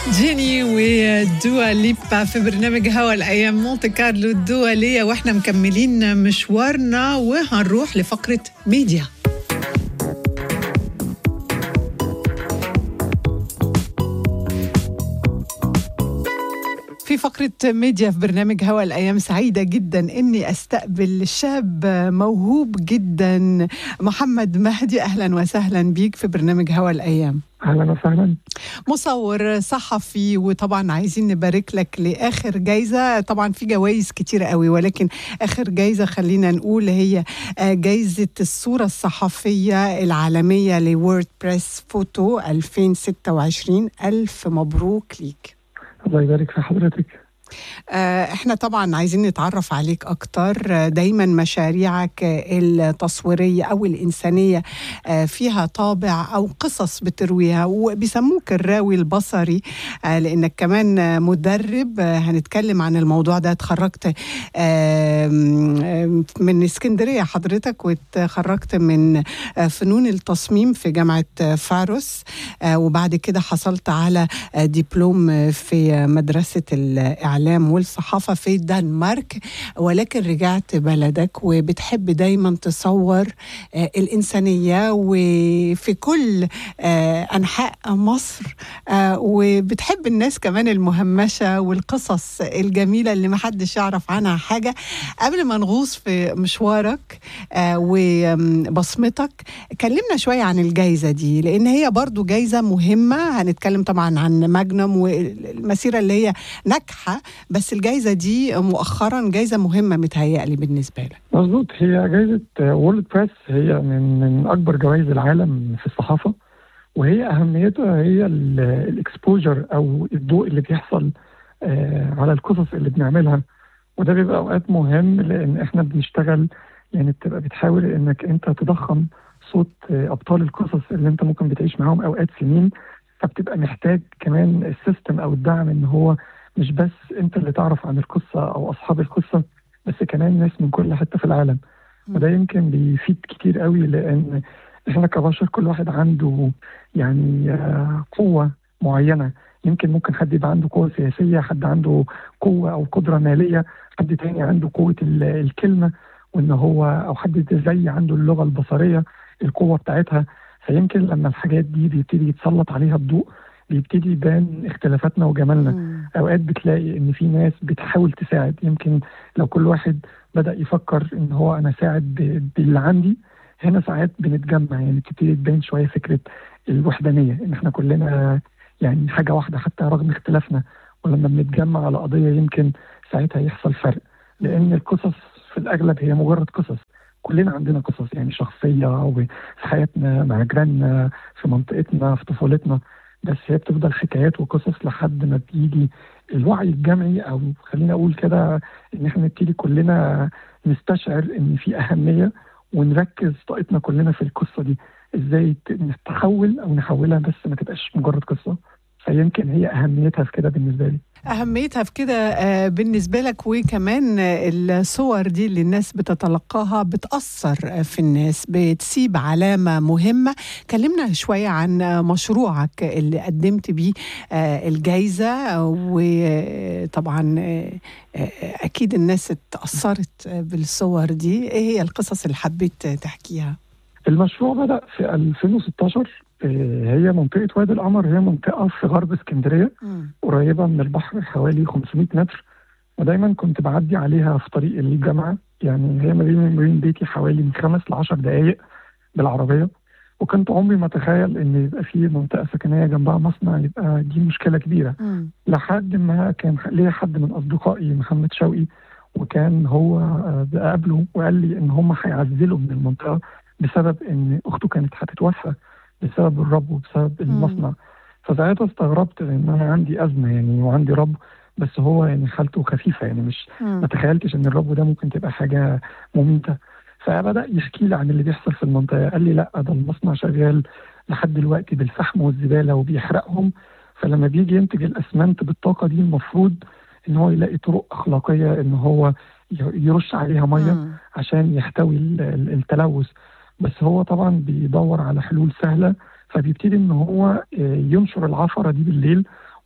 جيني ودوا ليبا في برنامج هوا الايام مونte كارلو الدوليه واحنا مكملين مشوارنا وهنروح لفقره ميديا في فقرة ميديا في برنامج هوا الأيام سعيدة جدا إني أستقبل شاب موهوب جدا محمد مهدي أهلا وسهلا بيك في برنامج هوا الأيام اهلا وسهلا مصور صحفي وطبعا عايزين نبارك لك لاخر جايزه طبعا في جوائز كتير قوي ولكن اخر جايزه خلينا نقول هي جايزه الصوره الصحفيه العالميه لوورد بريس فوتو 2026 الف مبروك ليك الله يبارك في حضرتك احنا طبعا عايزين نتعرف عليك اكتر دايما مشاريعك التصويريه او الانسانيه فيها طابع او قصص بترويها وبيسموك الراوي البصري لانك كمان مدرب هنتكلم عن الموضوع ده اتخرجت من اسكندريه حضرتك واتخرجت من فنون التصميم في جامعه فاروس وبعد كده حصلت على دبلوم في مدرسه الاعلام الإعلام والصحافة في الدنمارك ولكن رجعت بلدك وبتحب دايما تصور آه الإنسانية وفي كل آه أنحاء مصر آه وبتحب الناس كمان المهمشة والقصص الجميلة اللي محدش يعرف عنها حاجة قبل ما نغوص في مشوارك وبصمتك كلمنا شوية عن الجايزة دي لأن هي برضو جايزة مهمة هنتكلم طبعا عن ماجنوم والمسيرة اللي هي ناجحة بس الجائزة دي مؤخرا جائزة مهمة متهيألي بالنسبة لك مظبوط هي جائزة وورلد بريس هي من من أكبر جوائز العالم في الصحافة وهي أهميتها هي الإكسبوجر أو الضوء اللي بيحصل على القصص اللي بنعملها وده بيبقى أوقات مهم لأن إحنا بنشتغل يعني بتبقى بتحاول إنك أنت تضخم صوت أبطال القصص اللي أنت ممكن بتعيش معاهم أوقات سنين فبتبقى محتاج كمان السيستم أو الدعم إن هو مش بس انت اللي تعرف عن القصه او اصحاب القصه بس كمان ناس من كل حته في العالم وده يمكن بيفيد كتير قوي لان احنا كبشر كل واحد عنده يعني قوه معينه يمكن ممكن حد يبقى عنده قوه سياسيه حد عنده قوه او قدره ماليه حد تاني عنده قوه الكلمه وان هو او حد زي عنده اللغه البصريه القوه بتاعتها فيمكن لما الحاجات دي بيبتدي يتسلط عليها الضوء بيبتدي يبان اختلافاتنا وجمالنا مم. اوقات بتلاقي ان في ناس بتحاول تساعد يمكن لو كل واحد بدا يفكر ان هو انا ساعد باللي عندي هنا ساعات بنتجمع يعني بتبتدي تبان شويه فكره الوحدانيه ان احنا كلنا يعني حاجه واحده حتى رغم اختلافنا ولما بنتجمع على قضيه يمكن ساعتها يحصل فرق لان القصص في الاغلب هي مجرد قصص كلنا عندنا قصص يعني شخصيه وفي حياتنا مع جيراننا في منطقتنا في طفولتنا بس هي بتفضل حكايات وقصص لحد ما بيجي الوعي الجمعي او خلينا اقول كده ان احنا نبتدي كلنا نستشعر ان في اهميه ونركز طاقتنا كلنا في القصه دي ازاي نتحول او نحولها بس ما تبقاش مجرد قصه فيمكن هي اهميتها في كده بالنسبه لي أهميتها في كده بالنسبة لك وكمان الصور دي اللي الناس بتتلقاها بتأثر في الناس بتسيب علامة مهمة كلمنا شوية عن مشروعك اللي قدمت بيه الجايزة وطبعا أكيد الناس اتأثرت بالصور دي إيه هي القصص اللي حبيت تحكيها؟ المشروع بدأ في 2016 هي منطقة وادي القمر هي منطقة في غرب اسكندرية قريبة من البحر حوالي 500 متر ودايما كنت بعدي عليها في طريق الجامعة يعني هي ما بين بين بيتي حوالي من خمس لعشر دقايق بالعربية وكنت عمري ما اتخيل ان يبقى في منطقة سكنية جنبها مصنع يبقى دي مشكلة كبيرة م. لحد ما كان ليا حد من اصدقائي محمد شوقي وكان هو بقابله وقال لي ان هم هيعزلوا من المنطقة بسبب ان اخته كانت هتتوفى بسبب الرب وبسبب المصنع فساعتها استغربت لان انا عندي ازمه يعني وعندي رب بس هو يعني حالته خفيفه يعني مش ما تخيلتش ان الرب ده ممكن تبقى حاجه مميته فبدا يحكي لي عن اللي بيحصل في المنطقه قال لي لا ده المصنع شغال لحد دلوقتي بالفحم والزباله وبيحرقهم فلما بيجي ينتج الاسمنت بالطاقه دي المفروض ان هو يلاقي طرق اخلاقيه ان هو يرش عليها ميه مم. عشان يحتوي التلوث بس هو طبعا بيدور على حلول سهله فبيبتدي ان هو ينشر العفره دي بالليل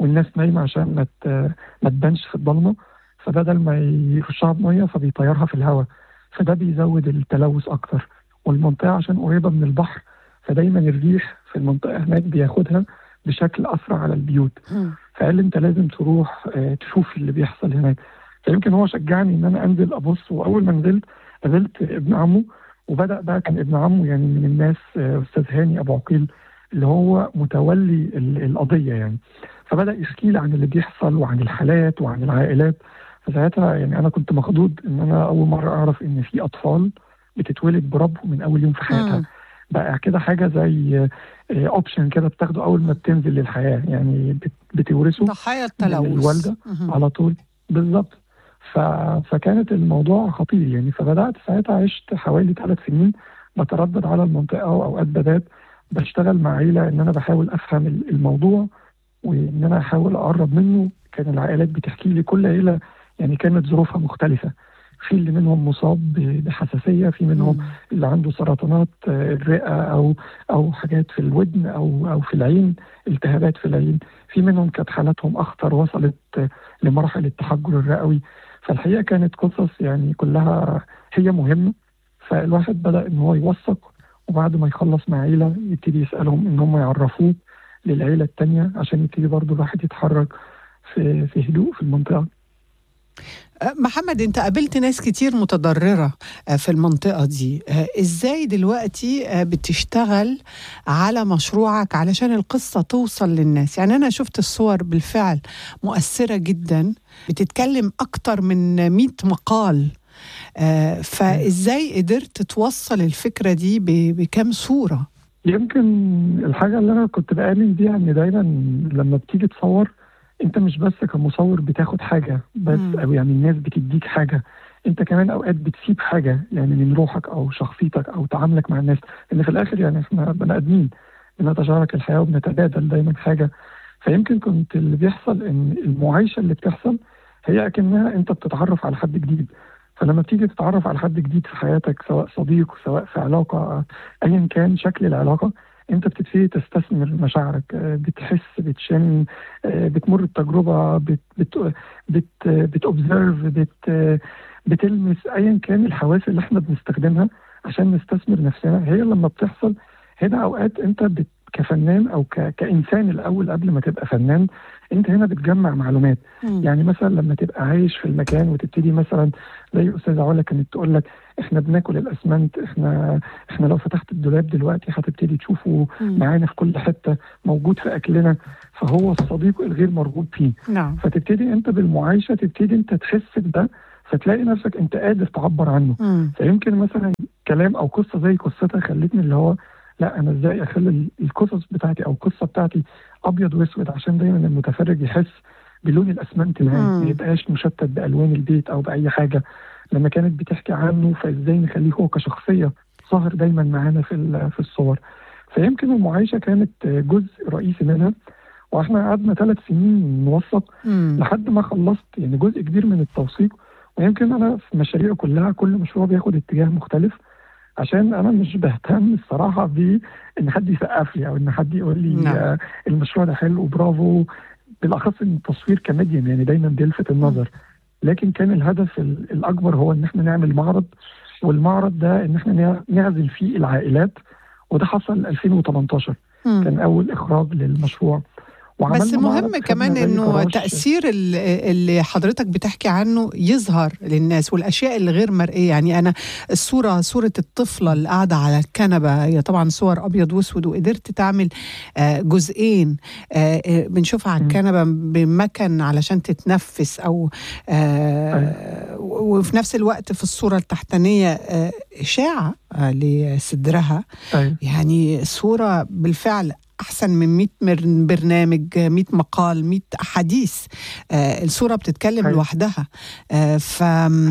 والناس نايمه عشان ما ما تبانش في الضلمه فبدل ما يرشها بميه فبيطيرها في الهواء فده بيزود التلوث اكتر والمنطقه عشان قريبه من البحر فدايما الريح في المنطقه هناك بياخدها بشكل اسرع على البيوت فقال انت لازم تروح تشوف اللي بيحصل هناك فيمكن هو شجعني ان انا انزل ابص واول ما نزلت قابلت ابن عمه وبدا بقى كان ابن عمه يعني من الناس استاذ هاني ابو عقيل اللي هو متولي القضيه يعني فبدا يحكي لي عن اللي بيحصل وعن الحالات وعن العائلات فساعتها يعني انا كنت مخضوض ان انا اول مره اعرف ان في اطفال بتتولد بربو من اول يوم في حياتها م. بقى كده حاجه زي اوبشن كده بتاخده اول ما بتنزل للحياه يعني بتورثه ضحايا التلوث الوالده على طول بالظبط ف... فكانت الموضوع خطير يعني فبدات ساعتها عشت حوالي ثلاث سنين بتردد على المنطقه واوقات بدات بشتغل مع عيله ان انا بحاول افهم الموضوع وان انا احاول اقرب منه كان العائلات بتحكي لي كل عيله يعني كانت ظروفها مختلفه في اللي منهم مصاب بحساسيه في منهم مم. اللي عنده سرطانات الرئه او او حاجات في الودن او او في العين التهابات في العين في منهم كانت حالاتهم اخطر وصلت لمراحل التحجر الرئوي فالحقيقه كانت قصص يعني كلها هي مهمه فالواحد بدا ان هو يوثق وبعد ما يخلص مع عيله يبتدي يسالهم ان هم يعرفوه للعيله الثانيه عشان يبتدي برضه الواحد يتحرك في في هدوء في المنطقه محمد انت قابلت ناس كتير متضررة في المنطقة دي ازاي دلوقتي بتشتغل على مشروعك علشان القصة توصل للناس يعني انا شفت الصور بالفعل مؤثرة جدا بتتكلم اكتر من 100 مقال فازاي قدرت توصل الفكرة دي بكم صورة يمكن الحاجة اللي انا كنت بآمن بيها ان دايما لما بتيجي تصور انت مش بس كمصور بتاخد حاجه بس مم. او يعني الناس بتديك حاجه انت كمان اوقات بتسيب حاجه يعني من روحك او شخصيتك او تعاملك مع الناس لان في الاخر يعني احنا بني ادمين بنتشارك الحياه وبنتبادل دايما حاجه فيمكن كنت اللي بيحصل ان المعايشه اللي بتحصل هي اكنها انت بتتعرف على حد جديد فلما بتيجي تتعرف على حد جديد في حياتك سواء صديق سواء في علاقه ايا كان شكل العلاقه انت بتبتدي تستثمر مشاعرك بتحس بتشم بتمر التجربه بت بت بت بتوبزرف بت بتلمس ايا كان الحواس اللي احنا بنستخدمها عشان نستثمر نفسنا هي لما بتحصل هنا اوقات انت بت كفنان او ك... كانسان الاول قبل ما تبقى فنان انت هنا بتجمع معلومات م. يعني مثلا لما تبقى عايش في المكان وتبتدي مثلا زي استاذه علا كانت تقول لك احنا بناكل الاسمنت احنا احنا لو فتحت الدولاب دلوقتي هتبتدي تشوفه معانا في كل حته موجود في اكلنا فهو الصديق الغير مرغوب فيه نعم. فتبتدي انت بالمعايشه تبتدي انت تحس بده فتلاقي نفسك انت قادر تعبر عنه م. فيمكن مثلا كلام او قصه زي قصتها خلتني اللي هو لا انا ازاي اخلي القصص بتاعتي او القصه بتاعتي ابيض واسود عشان دايما المتفرج يحس بلون الاسمنت معاه ما يبقاش مشتت بالوان البيت او باي حاجه لما كانت بتحكي عنه فازاي نخليه هو كشخصيه ظاهر دايما معانا في في الصور فيمكن المعايشه كانت جزء رئيسي منها واحنا قعدنا ثلاث سنين نوثق لحد ما خلصت يعني جزء كبير من التوثيق ويمكن انا في مشاريعي كلها كل مشروع بياخد اتجاه مختلف عشان انا مش بهتم الصراحه بان حد يسقف لي او ان حد يقول لي نعم. المشروع ده حلو برافو بالاخص ان التصوير كميديم يعني دايما بيلفت النظر لكن كان الهدف الاكبر هو ان احنا نعمل معرض والمعرض ده ان احنا نعزل فيه العائلات وده حصل 2018 مم. كان اول اخراج للمشروع بس مهم كمان انه تاثير اللي حضرتك بتحكي عنه يظهر للناس والاشياء اللي غير مرئيه يعني انا الصوره صوره الطفله اللي قاعده على الكنبه هي طبعا صور ابيض واسود وقدرت تعمل جزئين بنشوفها على الكنبه بمكن علشان تتنفس او وفي نفس الوقت في الصوره التحتانيه اشاعه لصدرها يعني صوره بالفعل احسن من 100 برنامج 100 مقال 100 احاديث آه الصوره بتتكلم هي. لوحدها آه ف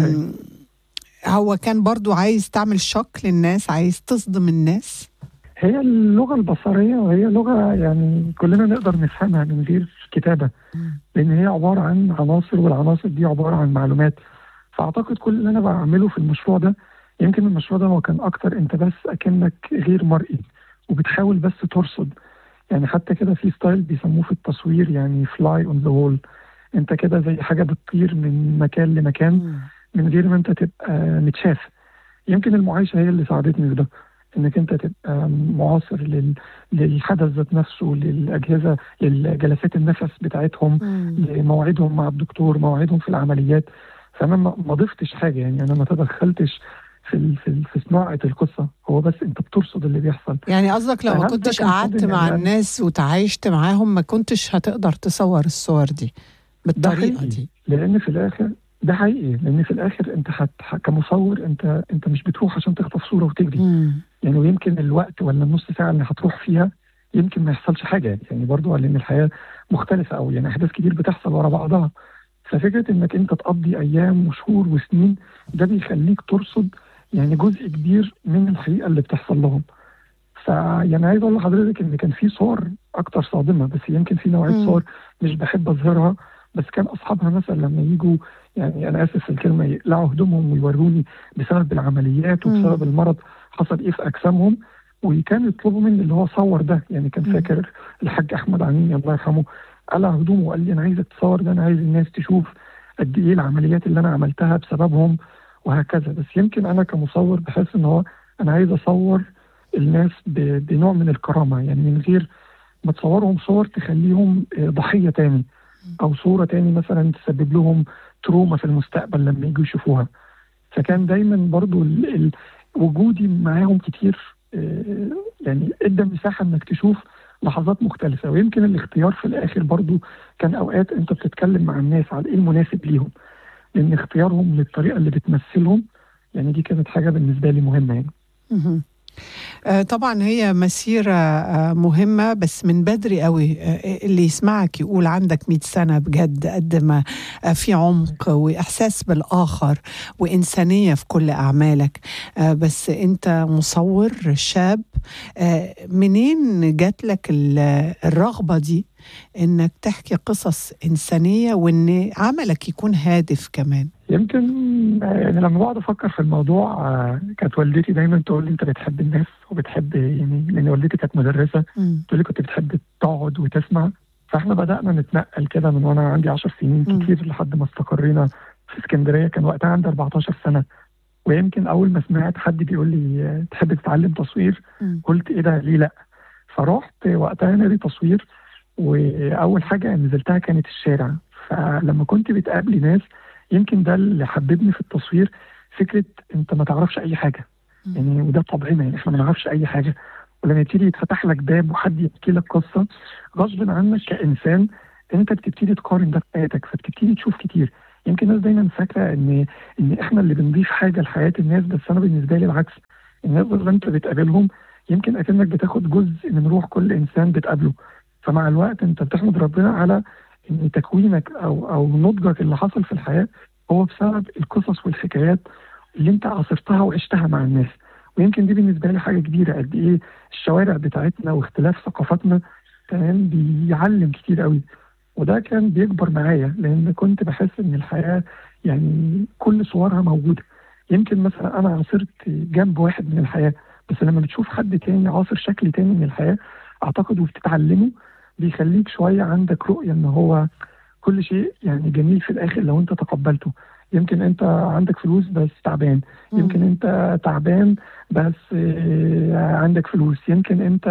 هو كان برضو عايز تعمل شوك للناس عايز تصدم الناس هي اللغه البصريه وهي لغه يعني كلنا نقدر نفهمها من غير كتابه لان هي عباره عن عناصر والعناصر دي عباره عن معلومات فاعتقد كل اللي انا بعمله في المشروع ده يمكن المشروع ده هو كان اكتر انت بس اكنك غير مرئي وبتحاول بس ترصد يعني حتى كده في ستايل بيسموه في التصوير يعني فلاي اون ذا وول انت كده زي حاجه بتطير من مكان لمكان مم. من غير ما انت تبقى متشاف يمكن المعايشه هي اللي ساعدتني في ده انك انت تبقى معاصر لل... للحدث ذات نفسه للاجهزه للجلسات النفس بتاعتهم مم. لمواعيدهم مع الدكتور مواعيدهم في العمليات فانا ما ما ضفتش حاجه يعني انا ما تدخلتش في ال... في, ال... في صناعه القصه هو بس انت بترصد اللي بيحصل يعني قصدك لو ما فهل ده كنتش كان قعدت صادم مع يعني؟ الناس وتعايشت معاهم ما كنتش هتقدر تصور الصور دي بالطريقه حقيقي. دي لان في الاخر ده حقيقي لان في الاخر انت حت... ح- كمصور انت انت مش بتروح عشان تخطف صوره وتجري مم. يعني ويمكن الوقت ولا النص ساعه اللي هتروح فيها يمكن ما يحصلش حاجه يعني برضو لان الحياه مختلفه او يعني احداث كتير بتحصل ورا بعضها ففكره انك انت تقضي ايام وشهور وسنين ده بيخليك ترصد يعني جزء كبير من الحقيقه اللي بتحصل لهم فيعني عايز اقول لحضرتك ان كان في صور اكتر صادمه بس يمكن في نوعيه مم. صور مش بحب اظهرها بس كان اصحابها مثلا لما يجوا يعني انا اسف في الكلمه يقلعوا هدومهم ويوروني بسبب العمليات مم. وبسبب المرض حصل ايه في اجسامهم وكانوا يطلبوا مني اللي هو صور ده يعني كان مم. فاكر الحاج احمد عنيني الله يرحمه قلع هدومه وقال لي انا عايزك تصور ده انا عايز الناس تشوف قد ايه العمليات اللي انا عملتها بسببهم وهكذا بس يمكن انا كمصور بحس ان هو انا عايز اصور الناس ب- بنوع من الكرامه يعني من غير ما تصورهم صور تخليهم آه، ضحيه تاني او صوره تاني مثلا تسبب لهم تروما في المستقبل لما يجوا يشوفوها فكان دايما برضو ال- ال- وجودي معاهم كتير آه، يعني ادى مساحه انك تشوف لحظات مختلفه ويمكن الاختيار في الاخر برضو كان اوقات انت بتتكلم مع الناس على ايه المناسب ليهم لان اختيارهم للطريقه اللي بتمثلهم يعني دي كانت حاجه بالنسبه لي مهمه يعني مهم. آه، طبعا هي مسيرة آه، مهمة بس من بدري قوي آه، اللي يسمعك يقول عندك 100 سنة بجد قد ما آه، في عمق وإحساس بالآخر وإنسانية في كل أعمالك آه، بس أنت مصور شاب آه، منين جات لك ال- الرغبة دي إنك تحكي قصص إنسانية وإن عملك يكون هادف كمان يمكن آه، يعني لما بقعد افكر في الموضوع آه، كانت والدتي دايما تقول لي انت بتحب الناس وبتحب يعني لان والدتي كانت مدرسه مم. تقول لي كنت بتحب تقعد وتسمع فاحنا بدانا نتنقل كده من وانا عندي 10 سنين مم. كتير لحد ما استقرينا في اسكندريه كان وقتها عندي 14 سنه ويمكن اول ما سمعت حد بيقول لي آه، تحب تتعلم تصوير مم. قلت ايه ده ليه لا فرحت وقتها نادي تصوير واول حاجه نزلتها كانت الشارع فلما كنت بتقابلي ناس يمكن ده اللي حببني في التصوير فكره انت ما تعرفش اي حاجه مم. يعني وده طبعنا يعني احنا ما نعرفش اي حاجه ولما يبتدي يتفتح لك باب وحد يحكي لك قصه غصب عنك كانسان انت بتبتدي تقارن ده في حياتك فبتبتدي تشوف كتير يمكن الناس دايما فاكره ان ان احنا اللي بنضيف حاجه لحياه الناس بس انا بالنسبه لي العكس الناس اللي انت بتقابلهم يمكن اكنك بتاخد جزء من روح كل انسان بتقابله فمع الوقت انت بتحمد ربنا على ان تكوينك او او نضجك اللي حصل في الحياه هو بسبب القصص والحكايات اللي انت عاصرتها وعشتها مع الناس ويمكن دي بالنسبه لي حاجه كبيره قد ايه الشوارع بتاعتنا واختلاف ثقافاتنا كمان بيعلم كتير قوي وده كان بيكبر معايا لان كنت بحس ان الحياه يعني كل صورها موجوده يمكن مثلا انا عاصرت جنب واحد من الحياه بس لما بتشوف حد تاني عاصر شكل تاني من الحياه اعتقد وبتتعلمه بيخليك شويه عندك رؤيه ان هو كل شيء يعني جميل في الاخر لو انت تقبلته يمكن انت عندك فلوس بس تعبان يمكن انت تعبان بس آه، عندك فلوس يمكن انت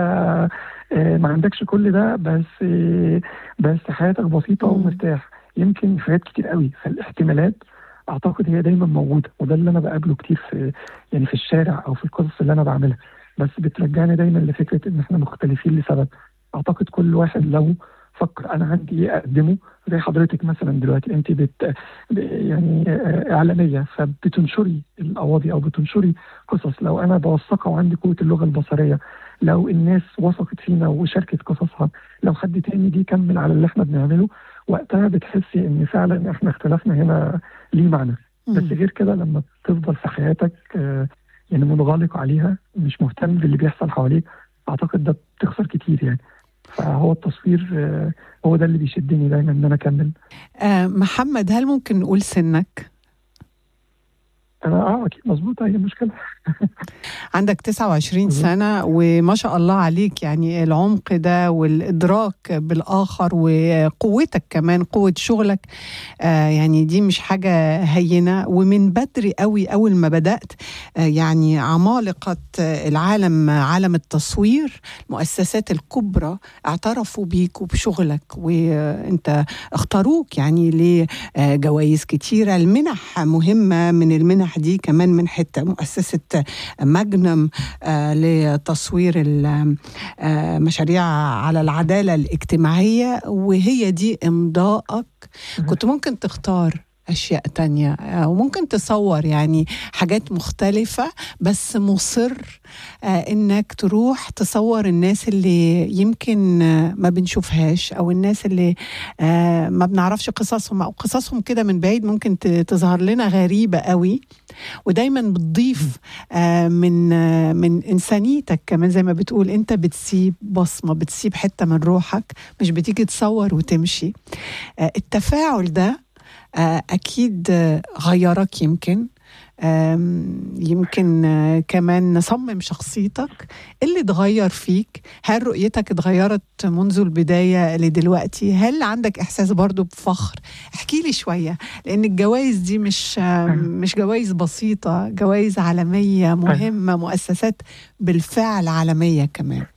آه، ما عندكش كل ده بس آه، بس حياتك بسيطه مم. ومرتاح يمكن حاجات كتير قوي فالاحتمالات اعتقد هي دايما موجوده وده اللي انا بقابله كتير في يعني في الشارع او في القصص اللي انا بعملها بس بترجعني دايما لفكره ان احنا مختلفين لسبب اعتقد كل واحد لو فكر انا عندي ايه اقدمه زي حضرتك مثلا دلوقتي انت بت يعني آه، اعلاميه فبتنشري القواضي او بتنشري قصص لو انا بوثقها وعندي قوه اللغه البصريه لو الناس وثقت فينا وشاركت قصصها لو حد تاني جه يكمل على اللي احنا بنعمله وقتها بتحسي ان فعلا احنا اختلافنا هنا ليه معنى بس غير كده لما تفضل في حياتك آه، يعني منغلق عليها مش مهتم باللي بيحصل حواليك اعتقد ده بتخسر كتير يعني فهو التصوير آه، هو ده اللي بيشدني دايما ان انا اكمل آه محمد هل ممكن نقول سنك؟ انا اه اكيد مظبوط هي مشكله عندك 29 مظبوط. سنة وما شاء الله عليك يعني العمق ده والإدراك بالآخر وقوتك كمان قوة شغلك آه يعني دي مش حاجة هينة ومن بدري قوي أول ما بدأت آه يعني عمالقة العالم عالم التصوير المؤسسات الكبرى اعترفوا بيك وبشغلك وانت اختاروك يعني لجوائز كتيرة المنح مهمة من المنح دي كمان منحة مؤسسة ماجنم آه لتصوير المشاريع على العدالة الاجتماعية وهي دي إمضائك كنت ممكن تختار أشياء تانية وممكن تصور يعني حاجات مختلفة بس مصر إنك تروح تصور الناس اللي يمكن ما بنشوفهاش أو الناس اللي ما بنعرفش قصصهم أو قصصهم كده من بعيد ممكن تظهر لنا غريبة قوي ودايما بتضيف من من إنسانيتك كمان زي ما بتقول أنت بتسيب بصمة بتسيب حتة من روحك مش بتيجي تصور وتمشي التفاعل ده أكيد غيرك يمكن يمكن كمان نصمم شخصيتك اللي اتغير فيك هل رؤيتك اتغيرت منذ البداية لدلوقتي هل عندك إحساس برضو بفخر احكي لي شوية لأن الجوائز دي مش مش جوائز بسيطة جوائز عالمية مهمة مؤسسات بالفعل عالمية كمان